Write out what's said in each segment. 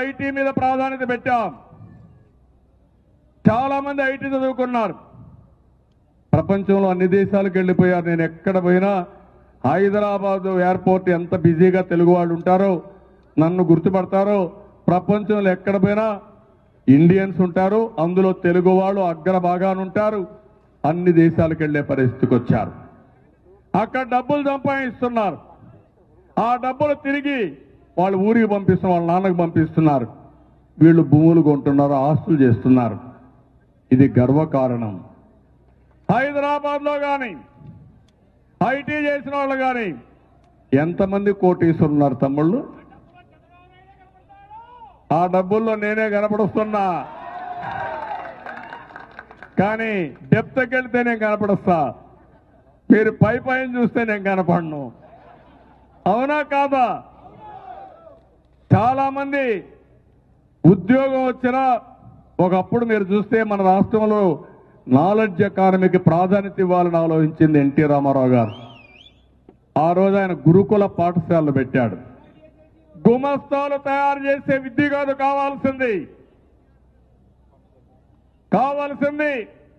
IT మీద ప్రాధాన్యత పెట్టాం చాలా మంది ఐటీ చదువుకున్నారు ప్రపంచంలో అన్ని దేశాలకు వెళ్ళిపోయారు నేను ఎక్కడ పోయినా హైదరాబాద్ ఎయిర్పోర్ట్ ఎంత బిజీగా తెలుగు వాళ్ళు ఉంటారో నన్ను గుర్తుపడతారో ప్రపంచంలో ఎక్కడ పోయినా ఇండియన్స్ ఉంటారు అందులో తెలుగు వాళ్ళు అగ్ర భాగాన ఉంటారు అన్ని దేశాలకు వెళ్లే పరిస్థితికి వచ్చారు అక్కడ డబ్బులు సంపాదిస్తున్నారు ఆ డబ్బులు తిరిగి వాళ్ళ ఊరికి పంపిస్తున్నారు వాళ్ళ నాన్నకు పంపిస్తున్నారు వీళ్ళు భూములు కొంటున్నారు ఆస్తులు చేస్తున్నారు ఇది గర్వకారణం హైదరాబాద్ లో కానీ ఐటీ చేసిన వాళ్ళు కానీ ఎంతమంది కోటీశ్వరులు ఉన్నారు తమ్ముళ్ళు ఆ డబ్బుల్లో నేనే కనపడుస్తున్నా కానీ డెప్త్కి వెళ్తే నేను కనపడుస్తా మీరు పై పైన చూస్తే నేను కనపడను అవునా కాదా చాలా మంది ఉద్యోగం వచ్చినా ఒకప్పుడు మీరు చూస్తే మన రాష్ట్రంలో నాలెడ్జ్ ఎకానమీకి ప్రాధాన్యత ఇవ్వాలని ఆలోచించింది ఎన్టీ రామారావు గారు ఆ రోజు ఆయన గురుకుల పాఠశాలలు పెట్టాడు గుమస్తాలు తయారు చేసే విద్య కాదు కావాల్సింది కావాల్సింది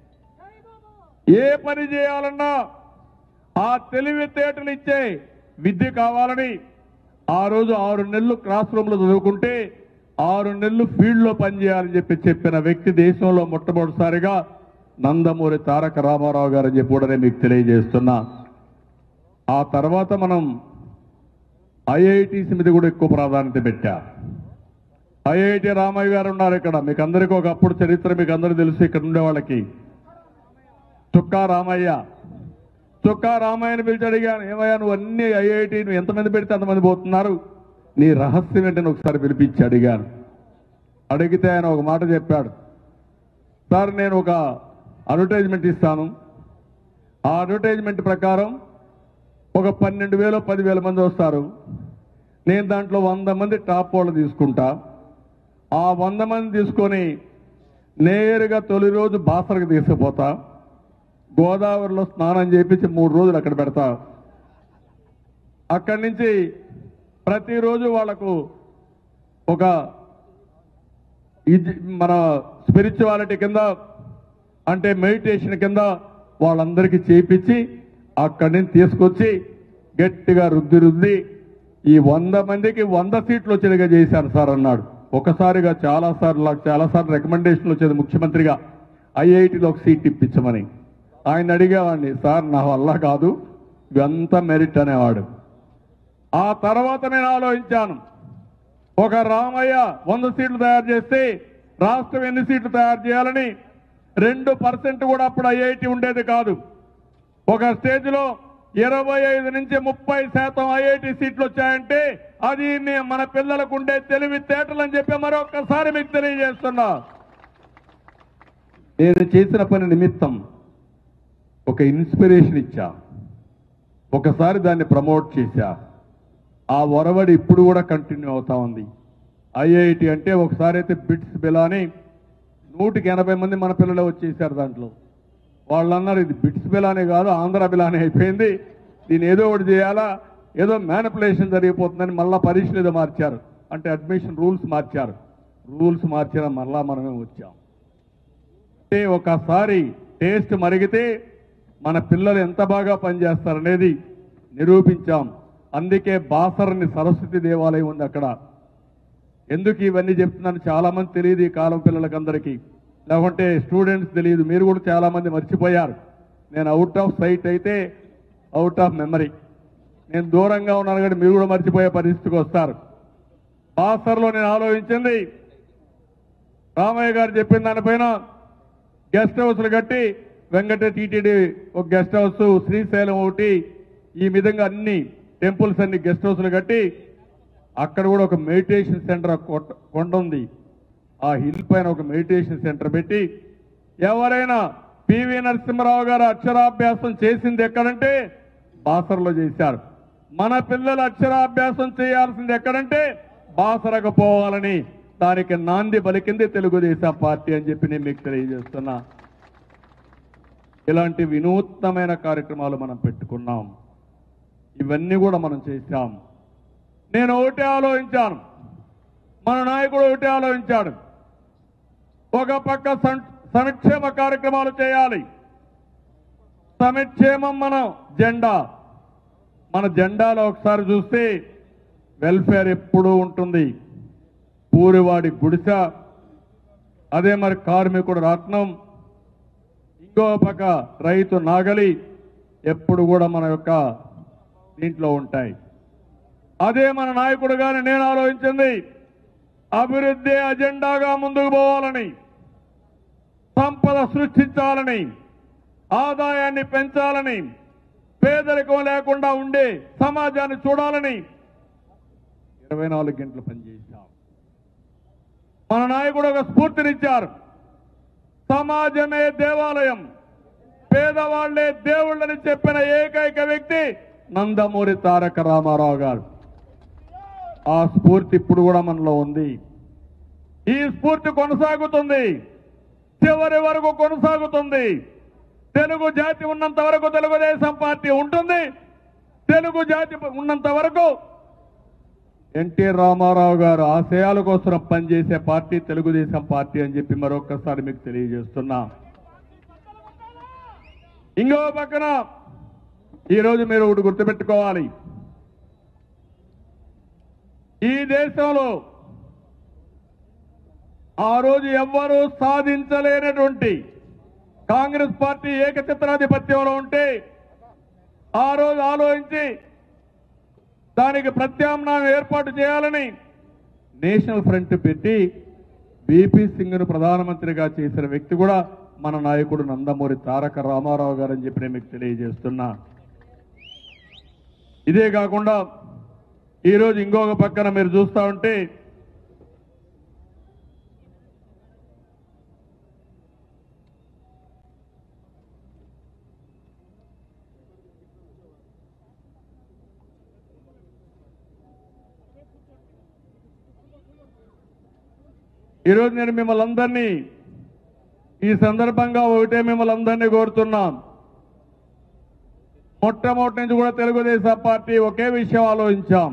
ఏ పని చేయాలన్నా ఆ తెలివితేటలు ఇచ్చే విద్య కావాలని ఆ రోజు ఆరు నెలలు క్లాస్ రూమ్ లో చదువుకుంటే ఆరు నెలలు ఫీల్డ్ లో పనిచేయాలని చెప్పి చెప్పిన వ్యక్తి దేశంలో మొట్టమొదటిసారిగా నందమూరి తారక రామారావు గారు అని చెప్పి కూడా నేను మీకు తెలియజేస్తున్నా ఆ తర్వాత మనం ఐఐటీస్ మీద కూడా ఎక్కువ ప్రాధాన్యత పెట్టా ఐఐటి రామయ్య గారు ఉన్నారు ఇక్కడ మీకు అందరికీ ఒకప్పుడు చరిత్ర మీకు అందరూ తెలుసు ఇక్కడ ఉండే వాళ్ళకి చుక్కా రామయ్య చుక్కా రామయ్యని పిలిచి అడిగాను ఏమయ్యా నువ్వు అన్ని ఐఐటి నువ్వు ఎంతమంది పెడితే అంతమంది పోతున్నారు నీ రహస్యం ఏంటని ఒకసారి పిలిపించి అడిగాను అడిగితే ఆయన ఒక మాట చెప్పాడు సార్ నేను ఒక అడ్వర్టైజ్మెంట్ ఇస్తాను ఆ అడ్వర్టైజ్మెంట్ ప్రకారం ఒక పన్నెండు వేలు పదివేల మంది వస్తారు నేను దాంట్లో వంద మంది టాప్ వాళ్ళు తీసుకుంటా ఆ వంద మంది తీసుకొని నేరుగా తొలి రోజు బాసరకు తీసుకుపోతా గోదావరిలో స్నానం చేపించి మూడు రోజులు అక్కడ పెడతా అక్కడి నుంచి ప్రతిరోజు వాళ్లకు ఒక ఇది మన స్పిరిచువాలిటీ కింద అంటే మెడిటేషన్ కింద వాళ్ళందరికీ చేపించి అక్కడి నుంచి తీసుకొచ్చి గట్టిగా రుద్ది రుద్ది ఈ వంద మందికి వంద సీట్లు వచ్చేదిగా చేశాను సార్ అన్నాడు ఒకసారిగా చాలా సార్లు నాకు చాలా సార్లు రికమెండేషన్లు వచ్చేది ముఖ్యమంత్రిగా ఐఐటిలో ఒక సీట్ ఇప్పించమని ఆయన అడిగేవాడిని సార్ నా వల్ల కాదు ఇవంతా మెరిట్ అనేవాడు ఆ తర్వాత నేను ఆలోచించాను ఒక రామయ్య వంద సీట్లు తయారు చేస్తే రాష్ట్రం ఎన్ని సీట్లు తయారు చేయాలని రెండు పర్సెంట్ కూడా అప్పుడు ఐఐటి ఉండేది కాదు ఒక స్టేజ్ లో ఇరవై ఐదు నుంచి ముప్పై శాతం ఐఐటి సీట్లు వచ్చాయంటే అది నే- మన పిల్లలకు ఉండే తెలివితేటలు అని చెప్పి మరొకసారి మీకు తెలియజేస్తున్నా నేను చేసిన పని నిమిత్తం ఒక ఇన్స్పిరేషన్ ఇచ్చా ఒకసారి దాన్ని ప్రమోట్ చేశా ఆ ఒరవడి ఇప్పుడు కూడా కంటిన్యూ అవుతా ఉంది ఐఐటి అంటే ఒకసారి అయితే బిట్స్ బిలాని నూటికి ఎనభై మంది మన పిల్లలే వచ్చేసారు దాంట్లో వాళ్ళు అన్నారు ఇది బిట్స్ బిలానే కాదు ఆంధ్ర బిలానే అయిపోయింది దీన్ని ఏదో ఒకటి చేయాలా ఏదో మ్యానిపులేషన్ జరిగిపోతుందని మళ్ళా పరీక్షలు ఏదో మార్చారు అంటే అడ్మిషన్ రూల్స్ మార్చారు రూల్స్ మార్చిన మళ్ళా మనమే వచ్చాం అంటే ఒకసారి టేస్ట్ మరిగితే మన పిల్లలు ఎంత బాగా పనిచేస్తారనేది నిరూపించాం అందుకే బాసరని సరస్వతి దేవాలయం ఉంది అక్కడ ఎందుకు ఇవన్నీ చెప్తున్నాను చాలా మంది తెలియదు ఈ కాలం పిల్లలకందరికీ లేకుంటే స్టూడెంట్స్ తెలియదు మీరు కూడా చాలా మంది మర్చిపోయారు నేను అవుట్ ఆఫ్ సైట్ అయితే అవుట్ ఆఫ్ మెమరీ నేను దూరంగా ఉన్నాను కానీ మీరు కూడా మర్చిపోయే పరిస్థితికి వస్తారు బాసర్లో నేను ఆలోచించింది రామయ్య గారు చెప్పిన దానిపైన గెస్ట్ హౌస్లు కట్టి వెంకట టీటీడీ ఒక గెస్ట్ హౌస్ శ్రీశైలం ఒకటి ఈ విధంగా అన్ని టెంపుల్స్ అన్ని గెస్ట్ హౌస్లు కట్టి అక్కడ కూడా ఒక మెడిటేషన్ సెంటర్ కొట్ట- కొండ ఉంది ఆ హిల్ పైన ఒక మెడిటేషన్ సెంటర్ పెట్టి ఎవరైనా పివి నరసింహరావు గారు అక్షరాభ్యాసం చేసింది ఎక్కడంటే బాసరలో చేశారు మన పిల్లలు అక్షరాభ్యాసం చేయాల్సింది ఎక్కడంటే బాసరకు పోవాలని దానికి నాంది పలికింది తెలుగుదేశం పార్టీ అని చెప్పి నేను మీకు తెలియజేస్తున్నా ఇలాంటి వినూత్నమైన కార్యక్రమాలు మనం పెట్టుకున్నాం ఇవన్నీ కూడా మనం చేశాం నేను ఒకటే ఆలోచించాను మన నాయకుడు ఒకటే ఆలోచించాడు ఒక పక్క సం- సంక్షేమ కార్యక్రమాలు చేయాలి సంక్షేమం మన జెండా మన జెండాలో ఒకసారి చూస్తే వెల్ఫేర్ ఎప్పుడూ ఉంటుంది పూరివాడి గుడిస అదే మరి కార్మికుడు రత్నం ఇంకో పక్క రైతు నాగలి ఎప్పుడు కూడా మన యొక్క దీంట్లో ఉంటాయి అదే మన నాయకుడు గాని నేను ఆలోచించింది అభివృద్ధి అజెండాగా ముందుకు పోవాలని సంపద సృష్టించాలని ఆదాయాన్ని పెంచాలని పేదరికం లేకుండా ఉండే సమాజాన్ని చూడాలని ఇరవై నాలుగు గంటలు పనిచేశాం మన నాయకుడు ఒక స్ఫూర్తినిచ్చారు సమాజమే దేవాలయం పేదవాళ్లే దేవుళ్ళని చెప్పిన ఏకైక వ్యక్తి నందమూరి తారక రామారావు గారు ఆ స్ఫూర్తి ఇప్పుడు కూడా మనలో ఉంది ఈ స్ఫూర్తి కొనసాగుతుంది చివరి వరకు కొనసాగుతుంది తెలుగు జాతి ఉన్నంత వరకు తెలుగుదేశం పార్టీ ఉంటుంది తెలుగు జాతి ఉన్నంత వరకు ఎన్టీ రామారావు గారు ఆశయాల కోసం పనిచేసే పార్టీ తెలుగుదేశం పార్టీ అని చెప్పి మరొక్కసారి మీకు తెలియజేస్తున్నా ఇంకో పక్కన ఈరోజు మీరు ఒకటి గుర్తుపెట్టుకోవాలి ఈ దేశంలో ఆ రోజు ఎవ్వరూ సాధించలేనటువంటి కాంగ్రెస్ పార్టీ ఏకచిత్రాధిపత్యంలో ఉంటే ఆ రోజు ఆలోచించి దానికి ప్రత్యామ్నాయం ఏర్పాటు చేయాలని నేషనల్ ఫ్రంట్ పెట్టి బీపీ సింగ్ ను ప్రధానమంత్రిగా చేసిన వ్యక్తి కూడా మన నాయకుడు నందమూరి తారక రామారావు గారు అని చెప్పి నేను మీకు తెలియజేస్తున్నా ఇదే కాకుండా ఈరోజు ఇంకొక పక్కన మీరు చూస్తా ఉంటే ఈరోజు నేను మిమ్మల్ని అందరినీ ఈ సందర్భంగా ఒకటే మిమ్మల్ని అందరినీ కోరుతున్నాం మొట్టమొదటి నుంచి కూడా తెలుగుదేశం పార్టీ ఒకే విషయం ఆలోచించాం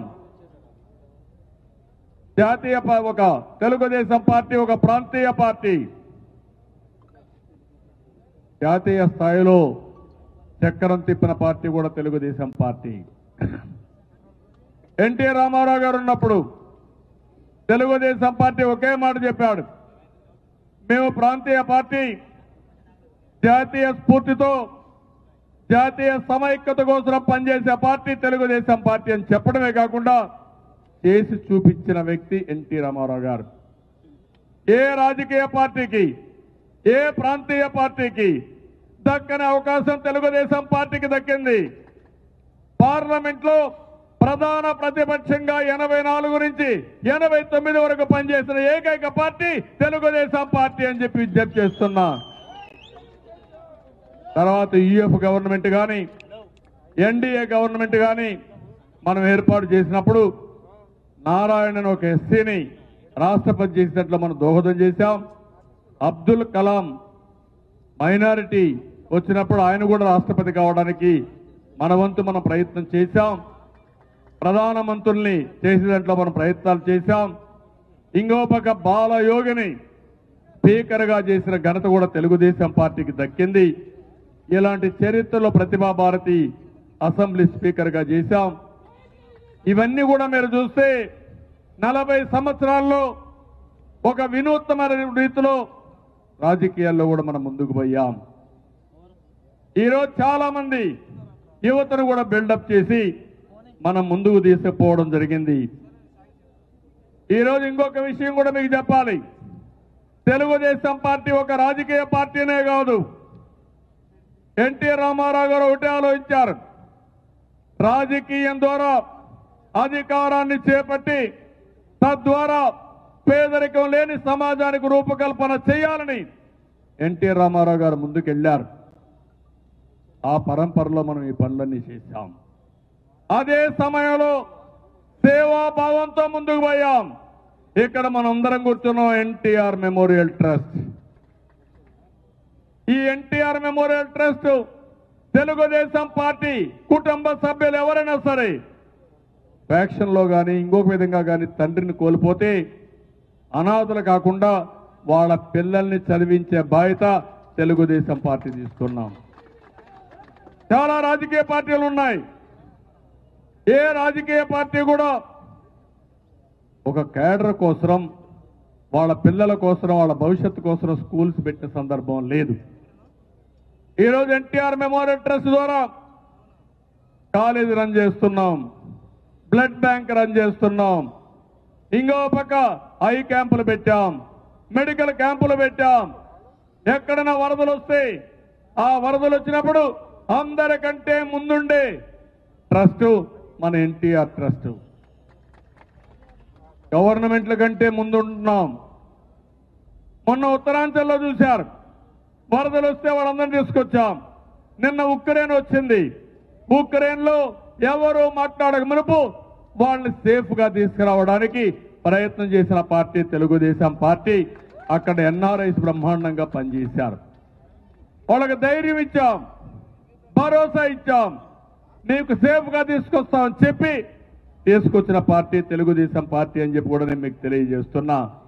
జాతీయ పా- ఒక తెలుగుదేశం పార్టీ ఒక ప్రాంతీయ పార్టీ జాతీయ స్థాయిలో చక్రం తిప్పిన పార్టీ కూడా తెలుగుదేశం పార్టీ ఎన్టీ రామారావు గారు ఉన్నప్పుడు తెలుగుదేశం పార్టీ ఒకే మాట చెప్పాడు మేము ప్రాంతీయ పార్టీ జాతీయ స్ఫూర్తితో జాతీయ సమైక్యత కోసం పనిచేసే పార్టీ తెలుగుదేశం పార్టీ అని చెప్పడమే కాకుండా చేసి చూపించిన వ్యక్తి ఎన్టీ రామారావు గారు ఏ రాజకీయ పార్టీకి ఏ ప్రాంతీయ పార్టీకి దక్కని అవకాశం తెలుగుదేశం పార్టీకి దక్కింది పార్లమెంట్ లో ప్రధాన ప్రతిపక్షంగా ఎనభై నాలుగు నుంచి ఎనభై తొమ్మిది వరకు పనిచేసిన ఏకైక పార్టీ తెలుగుదేశం పార్టీ అని చెప్పి విజ్ఞప్తి చేస్తున్నా తర్వాత యుఎఫ్ గవర్నమెంట్ కానీ ఎన్డీఏ గవర్నమెంట్ కానీ మనం ఏర్పాటు చేసినప్పుడు నారాయణన్ ఒక ఎస్సీని రాష్ట్రపతి చేసినట్లు మనం దోహదం చేశాం అబ్దుల్ కలాం మైనారిటీ వచ్చినప్పుడు ఆయన కూడా రాష్ట్రపతి కావడానికి మన వంతు మనం ప్రయత్నం చేశాం ప్రధానమంత్రుల్ని చేసే దాంట్లో మనం ప్రయత్నాలు చేశాం ఇంకో పక్క బాలయోగిని స్పీకర్ గా చేసిన ఘనత కూడా తెలుగుదేశం పార్టీకి దక్కింది ఇలాంటి చరిత్రలో ప్రతిభా భారతి అసెంబ్లీ స్పీకర్ గా చేశాం ఇవన్నీ కూడా మీరు చూస్తే నలభై సంవత్సరాల్లో ఒక వినూత్నమైన రీతిలో రాజకీయాల్లో కూడా మనం ముందుకు పోయాం ఈరోజు చాలా మంది యువతను కూడా బిల్డప్ చేసి మనం ముందుకు తీసుకుపోవడం జరిగింది ఈరోజు ఇంకొక విషయం కూడా మీకు చెప్పాలి తెలుగుదేశం పార్టీ ఒక రాజకీయ పార్టీనే కాదు ఎన్టీ రామారావు గారు ఒకటే ఆలోచించారు రాజకీయం ద్వారా అధికారాన్ని చేపట్టి తద్వారా పేదరికం లేని సమాజానికి రూపకల్పన చేయాలని ఎన్టీ రామారావు గారు ముందుకెళ్లారు ఆ పరంపరలో మనం ఈ పనులన్నీ చేశాం అదే సమయంలో సేవాభావంతో ముందుకు పోయాం ఇక్కడ మనందరం కూర్చున్నాం ఎన్టీఆర్ మెమోరియల్ ట్రస్ట్ ఈ NTR memorial trust Telugu Desam party కుటుంబ సభ్యులు ఎవరైనా సరే ఫ్యాక్షన్ లో కానీ ఇంకొక విధంగా కానీ తండ్రిని కోల్పోతే అనాథలు కాకుండా వాళ్ళ పిల్లల్ని చదివించే బాధ్యత తెలుగుదేశం పార్టీ తీసుకున్నాం చాలా రాజకీయ పార్టీలు ఉన్నాయి ఏ రాజకీయ పార్టీ కూడా ఒక కేడర్ కోసం వాళ్ళ పిల్లల కోసం వాళ్ళ భవిష్యత్తు కోసం స్కూల్స్ పెట్టే సందర్భం లేదు ఈరోజు ఎన్టీఆర్ మెమోరియల్ ట్రస్ట్ ద్వారా కాలేజీ రన్ చేస్తున్నాం బ్లడ్ బ్యాంక్ రన్ చేస్తున్నాం ఇంకో పక్క ఐ క్యాంపులు పెట్టాం మెడికల్ క్యాంపులు పెట్టాం ఎక్కడైనా వరదలు వస్తే ఆ వరదలు వచ్చినప్పుడు అందరికంటే ముందుండే ట్రస్ట్ మన ఎన్టీఆర్ ట్రస్ట్ గవర్నమెంట్ల కంటే ముందుంటున్నాం మొన్న ఉత్తరాంచల్లో చూశారు వరదలు వస్తే వాళ్ళందరినీ తీసుకొచ్చాం నిన్న ఉక్రెయిన్ వచ్చింది ఉక్రెయిన్ లో ఎవరు మాట్లాడక మునుపు వాళ్ళని సేఫ్ గా తీసుకురావడానికి ప్రయత్నం చేసిన పార్టీ తెలుగుదేశం పార్టీ అక్కడ ఎన్ఆర్ఐస్ బ్రహ్మాండంగా పనిచేశారు వాళ్ళకి ధైర్యం ఇచ్చాం భరోసా ఇచ్చాం నీకు సేఫ్ గా తీసుకొస్తామని చెప్పి తీసుకొచ్చిన పార్టీ తెలుగుదేశం పార్టీ అని చెప్పి కూడా నేను మీకు తెలియజేస్తున్నా